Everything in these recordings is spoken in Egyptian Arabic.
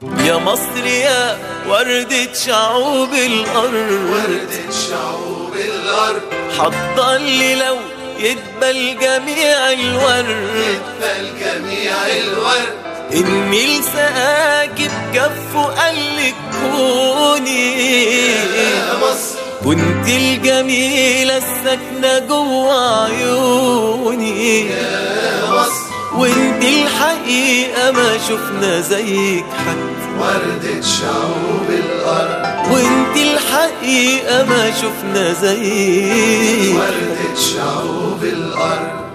يا مصر يا وردة شعوب الأرض وردة شعوب الأرض حتضل لو يدبل جميع الورد فالجميع الورد النيل سقاكي بكفه قالك كوني يا مصر وانت الجميلة الساكنة جوا عيوني يا مصر وانت الحقيقة ما شفنا زيك حد وردة شعوب الأرض وانت الحقيقة ما شفنا زيك وردة شعوب الأرض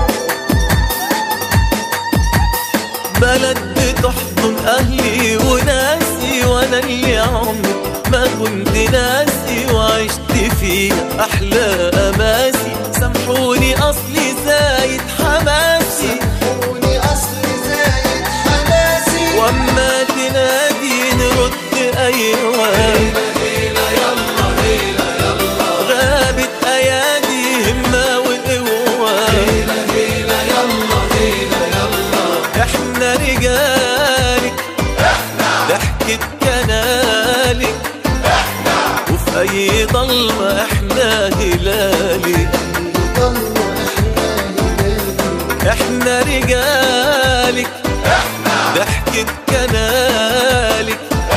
بلد بتحضن أهلي وناسي وأنا اللي عمري ما كنت ناسي وعشت فيها أحلى أماسي سامحوني أصلي زايد حماسي كوني أصل زايد حماسي وأما تنادي نرد أيوة هيلا يلا هيلا يلا غابت أيادي همة وقوة هيلا هيلا يلا هيلا يلا احنا رجالك ضحكة كنالك وفي اي ضلمة احنا هلالك احنا رجالك ضحكة كنالك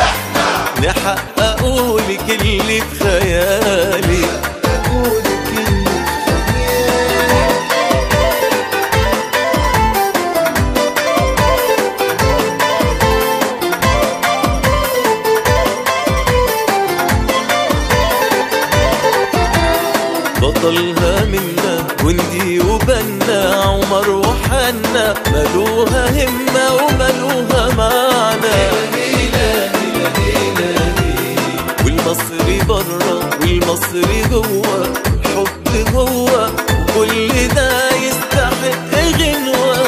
نحققولك اللي في خيالك بطلها منا وندي وبنا عمر وحنا ملوها همة وملوها معنى والمصري برا والمصري جوا الحب جوا وكل ده يستحق غنوة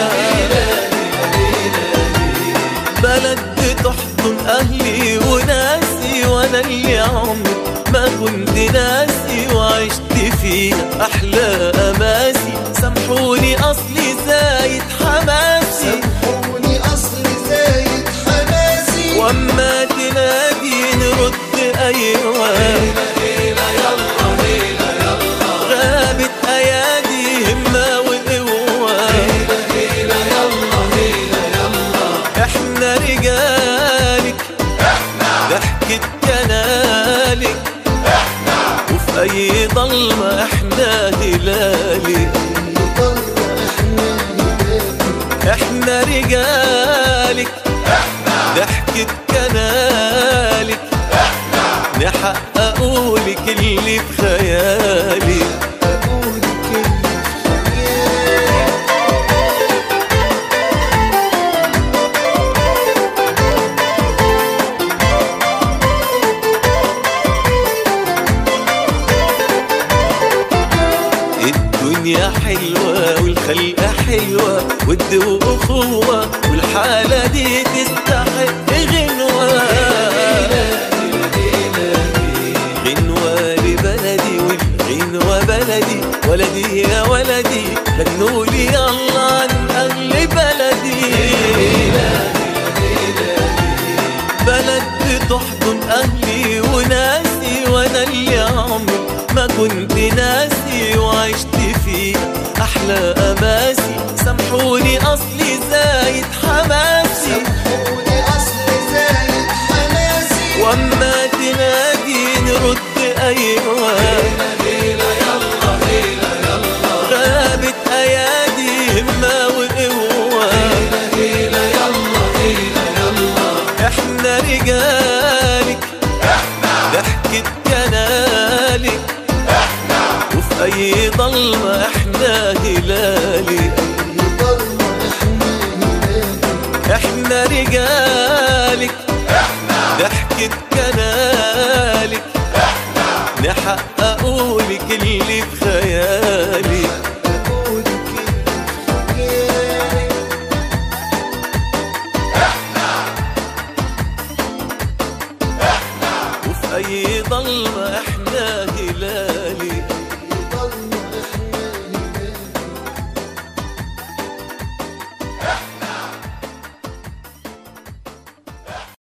بلد بتحضن أهلي وناسي وأنا اللي عمري ما كنت ناسي وعشت فيها أحلى أماسي سامحوني أصلي زايد حماسي كوني أصل زايد حماسي وأما تنادي نرد أيوة هيلا يلا هيلا يلا غابت أيادي همة وقوة هيلا هيلا يلا هيلا يلا احنا رجالك ضحكة كنالك وفي اي ضلمة احنا هلالك احنا رجالك ضحكة كنالك نحققولك اللي في خيالك الدنيا حلوة والخلقة حلوة ود وأخوة والحالة دي تستحق غنوة غنوة لبلدي والغنوة بلدي ولدي يا ولدي غنوا لي الله عن أهل بلدي بلد بتحضن أهلي وناسي وأنا اللي عمري ما كنت ناسي وعشت فيه أحلى أماسي سامحوني أصلي زايد حماسي كوني أصل زايد حماسي وأما تنادي نرد أيوة هيلا يلا هيلا يلا غابت أيادي همة وقوة هيلا يلا هيلا يلا احنا رجالك ضحكة كنالك وفي اي ضلمة احنا هلالك احنا رجالك ضحكة كنالك نحقق